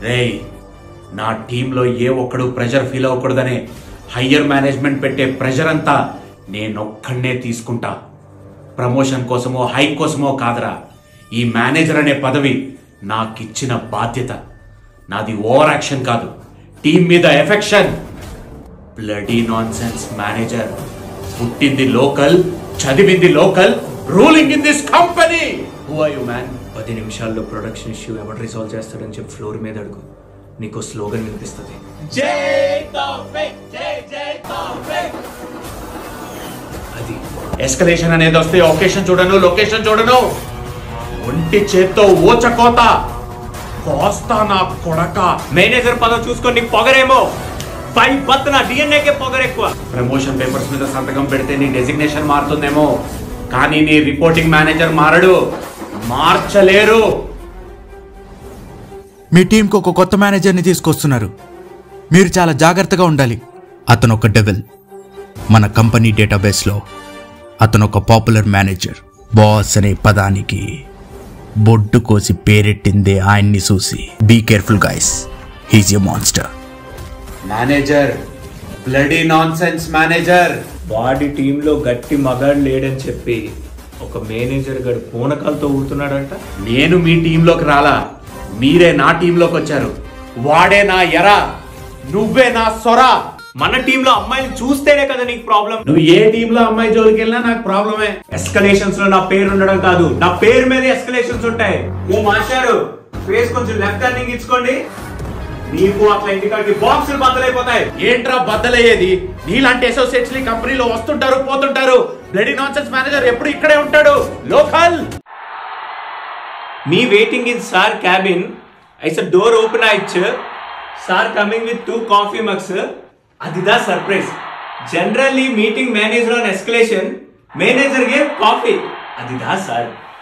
రేయ్ నా టీంలో ఏ ఒక్కడు ప్రెషర్ ఫీల్ అవ్వకూడదనే హయ్యర్ మేనేజ్మెంట్ పెట్టే ప్రెషర్ అంతా నేనొక్కడనే తీసుకుంటా ప్రమోషన్ కోసమో హై కోసమో కాదరా ఈ మేనేజర్ అనే పదవి నాకిచ్చిన బాధ్యత నాది ఓవర్ యాక్షన్ కాదు టీం మీద affection bloody nonsense manager పుట్టింది లోకల్ చదివింది local ruling in this company who are you man పది నిమిషాల్లో ప్రొడక్షన్ ఇష్యూ ఎవరు రిసాల్వ్ చేస్తాడని చెప్పి ఫ్లోర్ మీద అడుగు నీకు స్లోగన్ వినిపిస్తుంది అది ఎస్కలేషన్ అనేది వస్తే ఒకేషన్ చూడను లొకేషన్ చూడను ఒంటి చేత్తో ఓచకోత కోస్తా నా కొడక మేనేజర్ పదవి చూసుకొని నీకు పొగరేమో పై బత్ నా డిఎన్ఏకే పొగరు ఎక్కువ ప్రమోషన్ పేపర్స్ మీద సంతకం పెడితే నీ డెసిగ్నేషన్ మారుతుందేమో కానీ నీ రిపోర్టింగ్ మేనేజర్ మారడు మార్చలేరు మీ టీంకి ఒక కొత్త మేనేజర్ని తీసుకొస్తున్నారు మీరు చాలా జాగ్రత్తగా ఉండాలి అతను ఒక డెవెల్ మన కంపెనీ డేటాబేస్లో అతను ఒక పాపులర్ మేనేజర్ బాస్ అనే పదానికి బొడ్డు కోసి పేరెట్టిందే ఆయన్ని చూసి be careful guys he's a monster manager bloody nonsense manager వాడి టీంలో గట్టి మగాడు లేడని చెప్పి ఒక మేనేజర్ గడు పూనకాలతో ఊగుతున్నాడంట నేను మీ టీంలోకి రాలా మీరే నా టీంలోకి వచ్చారు వాడే నా ఎర నువ్వే నా సొర మన టీంలో అమ్మాయిని చూస్తేనే కదా నీకు ప్రాబ్లం నువ్వు ఏ టీంలో అమ్మాయి జోలికి వెళ్ళినా నాకు ప్రాబ్లమే ఎస్కలేషన్స్ లో నా పేరు ఉండడం కాదు నా పేరు మీద ఎస్కలేషన్స్ ఉంటాయి ఓ మాస్టారు ఫేస్ కొంచెం లెఫ్ట్ టర్నింగ్ ఇచ్చుకోండి నీకు అట్లా ఇంటికాడికి బాక్సులు బద్దలైపోతాయి ఏంట్రా బద్దలయ్యేది నీలాంటి అసోసియేట్స్ ఈ కంపెనీలో వస్తుంటారు పోతుంటారు బ్లడీ నాన్ సెన్స్ మేనేజర్ ఎప్పుడు ఇక్కడే ఉంటాడు లోకల్ మీ waiting in sir cabin eyes door open ఆయిచ్చు sir coming with two coffee mugs అదిదా surprise generally meeting manager on escalation manager గే కాఫీ అదిదా సార్